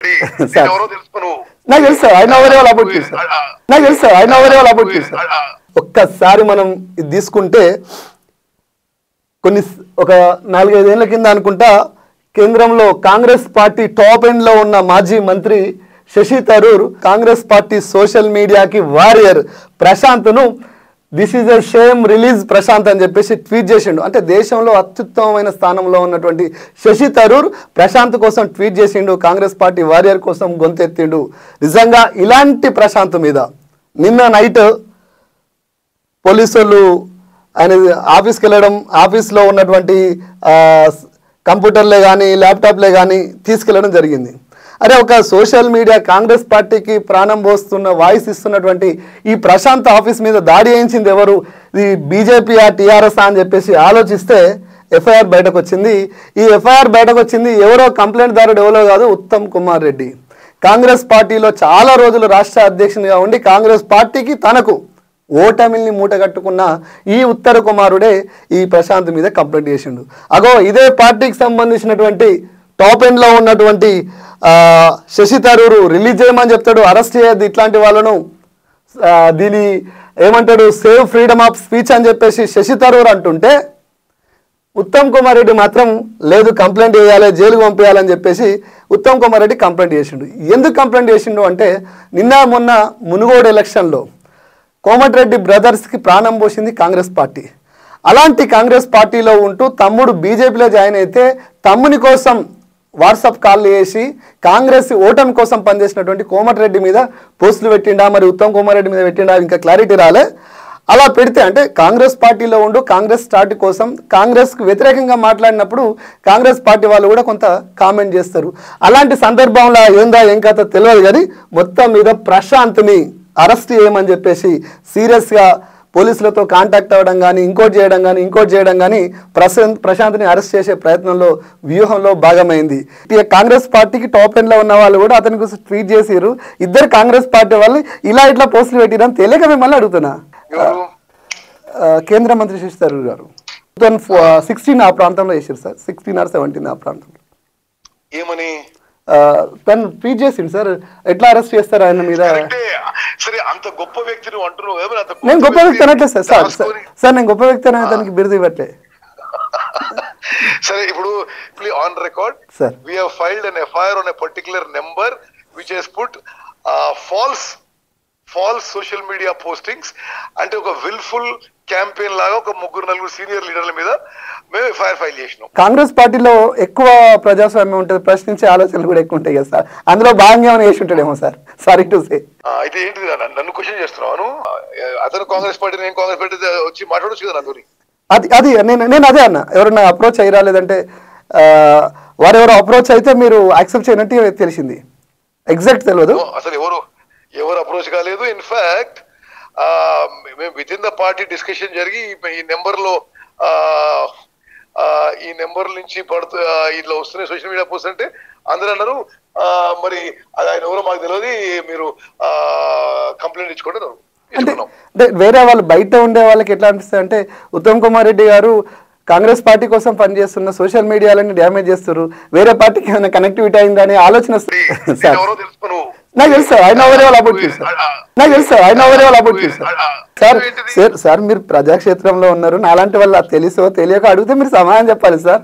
నేను ఎవరో తెలుసుకో నువ్వు నాకు తెలుసు sir I know very well about you sir నాకు తెలుసు sir I know very well about you sir ఒక్కసారి మనం ఇది తీసుకుంటే కొన్ని స్- ఒక నాలుగైదేళ్ల కింద అనుకుంటా కేంద్రంలో కాంగ్రెస్ పార్టీ టాప్ ఎండ్ లో ఉన్న మాజీ మంత్రి Shashi Tharoor Congress party social మీడియాకి వారియర్ ప్రశాంత్ను this is a shame release Prashant అని చెప్పేసి ట్వీట్ చేసిండు అంటే దేశంలో అత్యుత్తమమైన స్థానంలో ఉన్నటువంటి శశి తరూర్ ప్రశాంత్ కోసం ట్వీట్ చేసిండు కాంగ్రెస్ పార్టీ వారియర్ కోసం గొంతెత్తిండు నిజంగా ఇలాంటి ప్రశాంత్ మీద నిన్న నైట్ పోలీసు వాళ్ళు ఆయన ఆఫీస్కి వెళ్ళడం ఆఫీస్లో ఉన్నటువంటి ఆ, స్- కంప్యూటర్లే కానీ ల్యాప్టాప్లే కానీ తీసుకెళ్ళడం జరిగింది అరే ఒక సోషల్ మీడియా కాంగ్రెస్ పార్టీకి ప్రాణం పోస్తున్న వాయిస్ ఇస్తున్నటువంటి ఈ ప్రశాంత్ ఆఫీస్ మీద దాడి చేయించింది ఎవరు ఇది బీజేపీ ఆ టీఆర్ఎస్ అని చెప్పేసి ఆలోచిస్తే ఎఫ్ఐఆర్ బయటకు వచ్చింది ఈ ఎఫ్ఐఆర్ బయటకు వచ్చింది ఎవరో కంప్లైంట్ దారుడు ఎవరో కాదు ఉత్తమ్ కుమార్ రెడ్డి కాంగ్రెస్ పార్టీలో చాలా రోజులు రాష్ట్ర అధ్యక్షునిగా ఉండి కాంగ్రెస్ పార్టీకి తనకు ఓటమిల్ని మూటగట్టుకున్న ఈ ఉత్తర కుమారుడే ఈ ప్రశాంత్ మీద కంప్లైంట్ చేసిండు అగో ఇదే పార్టీకి సంబంధించినటువంటి టాప్ ఎండ్లో ఉన్నటువంటి ఆ, శశి తరూరు రిలీజ్ చేయమని చెప్తాడు అరెస్ట్ చేయొద్దు ఇట్లాంటి వాళ్ళను ఆ, దీని ఏమంటాడు సేవ్ ఫ్రీడమ్ ఆఫ్ స్పీచ్ అని చెప్పేసి శశి తరూర్ అంటుంటే ఉత్తమ్ కుమార్ రెడ్డి మాత్రం లేదు కంప్లైంట్ చేయాలి జైలుకు పంపించాలని చెప్పేసి ఉత్తమ్ కుమార్ రెడ్డి కంప్లైంట్ చేసిండు ఎందుకు కంప్లైంట్ చేసిండు అంటే నిన్న మొన్న మునుగోడు ఎలక్షన్లో కోమటిరెడ్డి బ్రదర్స్కి ప్రాణం పోసింది కాంగ్రెస్ పార్టీ అలాంటి కాంగ్రెస్ పార్టీలో ఉంటూ తమ్ముడు బీజేపీలో జాయిన్ అయితే తమ్ముని కోసం వాట్సాప్ కాల్ చేసి కాంగ్రెస్ ఓటమి కోసం పనిచేసినటువంటి కోమటిరెడ్డి మీద పోస్టులు పెట్టిండా మరి ఉత్తమ్ కుమార్ రెడ్డి మీద పెట్టిండా ఇంకా క్లారిటీ రాలే అలా పెడితే అంటే కాంగ్రెస్ పార్టీలో ఉండు కాంగ్రెస్ స్టార్ట్ కోసం కాంగ్రెస్కు వ్యతిరేకంగా మాట్లాడినప్పుడు కాంగ్రెస్ పార్టీ వాళ్ళు కూడా కొంత కామెంట్ చేస్తారు అలాంటి సందర్భంలో ఏందా ఏం కథ తెలియదు కానీ మొత్తం మీద ప్రశాంత్ని అరెస్ట్ చేయమని చెప్పేసి సీరియస్గా పోలీసులతో కాంటాక్ట్ అవ్వడం కానీ ఇంకోటి చేయడం కానీ ఇంకోటి చేయడం కానీ ప్రశాంత్ ప్రశాంత్ని అరెస్ట్ చేసే ప్రయత్నంలో వ్యూహంలో భాగమైంది ఇక కాంగ్రెస్ పార్టీకి టాప్ ఎండ్లో ఉన్న వాళ్ళు కూడా అతని కోసం ట్వీట్ చేసిర్రు ఇద్దరు కాంగ్రెస్ పార్టీ వాళ్ళు ఇలా ఇట్లా పోస్టులు పెట్టిరని తెలియక మిమ్మల్ని అడుగుతున్నా ఎవరు ఆ, కేంద్ర మంత్రి శశి థరూర్ గారు టూ థౌసండ్ సిక్స్టీన్ ఆ ప్రాంతంలో చేశారు సార్ సిక్స్టీన్ ఆర్ సెవెంటీన్ ఆ ప్రాంతంలో ఏమని ఆ, తను ట్వీట్ చేసిండు సార్ ఎట్లా అరెస్ట్ చేస్తారు ఆయన మీద అంటే సరే అంత గొప్ప వ్యక్తి నువ్వు అంటున్నావు ఏమని అంత నేను గొప్ప వ్యక్తి అనట్లేదు సార్ సార్ సార్- రాసుకొని- సార్ నేను గొప్ప వ్యక్తి అనే దానికి బిరుదు ఇవ్వట్లే సరే ఇప్పుడు on record Sir. We have filed an FIR on a particular number which he's put false false social media postings అంటే ఒక విల్ఫుల్ క్యాంపెయిన్ లాగా ఒక ముగ్గురు నలుగురు సీనియర్ లీడర్ల మీద మేము ఎఫ్ఐఆర్ ఫైల్ చేసినాం కాంగ్రెస్ పార్టీలో ఎక్కువ ప్రజాస్వామ్యం ఉంటుంది ప్రశ్నించే ఆలోచనలు కూడా ఎక్కువ ఉంటాయి కదా సార్ అందులో భాగంగా ఏమైనా చేసి ఉంటాడేమో సార్ సారీ టు సే ఆ, అయితే ఏంటిది నన్ను- నన్ను క్వశ్చన్ చేస్తున్నాను అతను కాంగ్రెస్ పార్టీ నేను కాంగ్రెస్ పార్టీ వచ్చి మాట్లాడొచ్చు కదా నాతోని అది అది నేను నేను అదే అన్న ఎవరన్నా అప్రోచ్ అయ్యి రాలేదంటే ఆ, వారెవరో అప్రోచ్ అయితే మీరు యాక్సెప్ట్ చేయనట్టు తెలిసింది ఎగ్జాక్ట్ తెలియదు No, అసలు ఎవరు ఎవరు అప్రోచ్ కాలేదు ఇన్ఫాక్ట్ మేము with in the party discussion జరిగి ఈ- ఈ నెంబర్ లో ఆ, ఆ, ఈ నెంబర్ నుంచి పడుతూ ఆ, ఇట్లా వస్తున్నాయి సోషల్ మీడియా పోస్ట్ అంటే అందరూ అన్నారు ఆ, మరి అది ఆయన ఎవరో మాకు తెలియదు మీరు కంప్లైంట్ ఇచ్చుకోండి అన్నారు. అంటే ఇచ్చుకున్నాం అంటే వేరే వాళ్ళు బయట ఉండే వాళ్ళకి ఎట్లా అనిపిస్తుంది అంటే ఉత్తమ్ కుమార్ రెడ్డి గారు కాంగ్రెస్ పార్టీ కోసం పనిచేస్తున్న సోషల్ మీడియాలని డ్యామేజ్ చేస్తారు వేరే పార్టీకి ఏమైనా కనెక్టివిటీ అయిందని ఆలోచన వస్తుంది. నేను సార్ ఎవరో తెలుసుకో నువ్వు నాకు తెలుసు sir I know very well about you sir నాకు తెలుసు sir I know very well about you sir sir ఏంటిది? సార్ సార్ మీరు ప్రజాక్షేత్రంలో ఉన్నారు నాలాంటి వాళ్ళు అది తెలుసో తెలియక అడిగితే మీరు సమాధానం చెప్పాలి సార్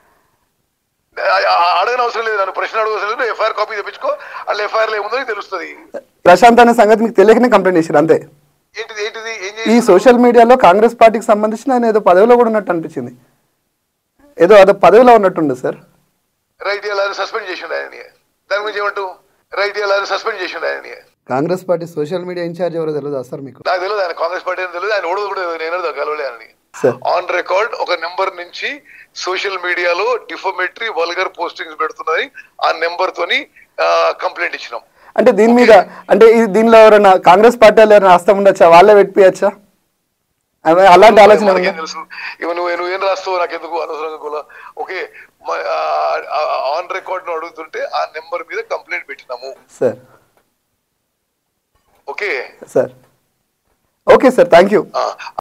అడగని అవసరం లేదు నన్ను ప్రశ్న అడగ అవసరం లేదు ఎఫ్ఐఆర్ కాపీ తెప్పించుకో అలా ఎఫ్ఐఆర్ లో ఏముందో నీకు తెలుస్తుంది ప్రశాంత్ అనే సంగతి మీకు తెలియకనే కంప్లైంట్ చేశారు అంతే ఏంటిది ఏంటిది ఏం ఈ చేసి సోషల్ మీడియాలో కాంగ్రెస్ పార్టీకి సంబంధించిన ఆయన ఏదో పదవిలో కూడా ఉన్నట్టు అనిపించింది ఏదో అదో పదవిలో ఉన్నట్టుండే సార్ రైట్ ఇలా సస్పెండ్ చేసిండు ఆయన్ని దాని గురించి ఏమంటూ రైట్ ఇలా సస్పెండ్ చేసిండు ఆయన్ని Congress party social media incharge ఎవరో తెలియదా సార్ మీకు నాకు తెలియదు ఆయన కాంగ్రెస్ పార్టీ అని తెలియదు ఆయన ఓడదు కూడా నేను కలవలే అని సార్ ఆన్ రికార్డ్ ఒక నెంబర్ నుంచి సోషల్ మీడియాలో డిఫోమేటరీ వల్గర్ పోస్టింగ్స్ పెడుతున్నాయి ఆ నెంబర్ తోని కంప్లైంట్ ఇచ్చినాం అంటే దీని మీద అంటే ఈ దీనిలో ఎవరైనా కాంగ్రెస్ పార్టీ వాళ్ళు ఎవరైనా హస్తం ఉండొచ్చా వాళ్ళే పెట్టియచ్చా అలాంటి ఆలోచన మనకేం ఉందా? తెలుసు ఇవ నువ్వు నువ్వు ఏం రాస్తావు నాకు ఎందుకు అనవసరంగా కూడా ఓకే ఆన్ రికార్డ్ అడుగుతుంటే ఆ నెంబర్ మీద కంప్లైంట్ పెట్టినాము sir okay sir okay sir thank you ఆ,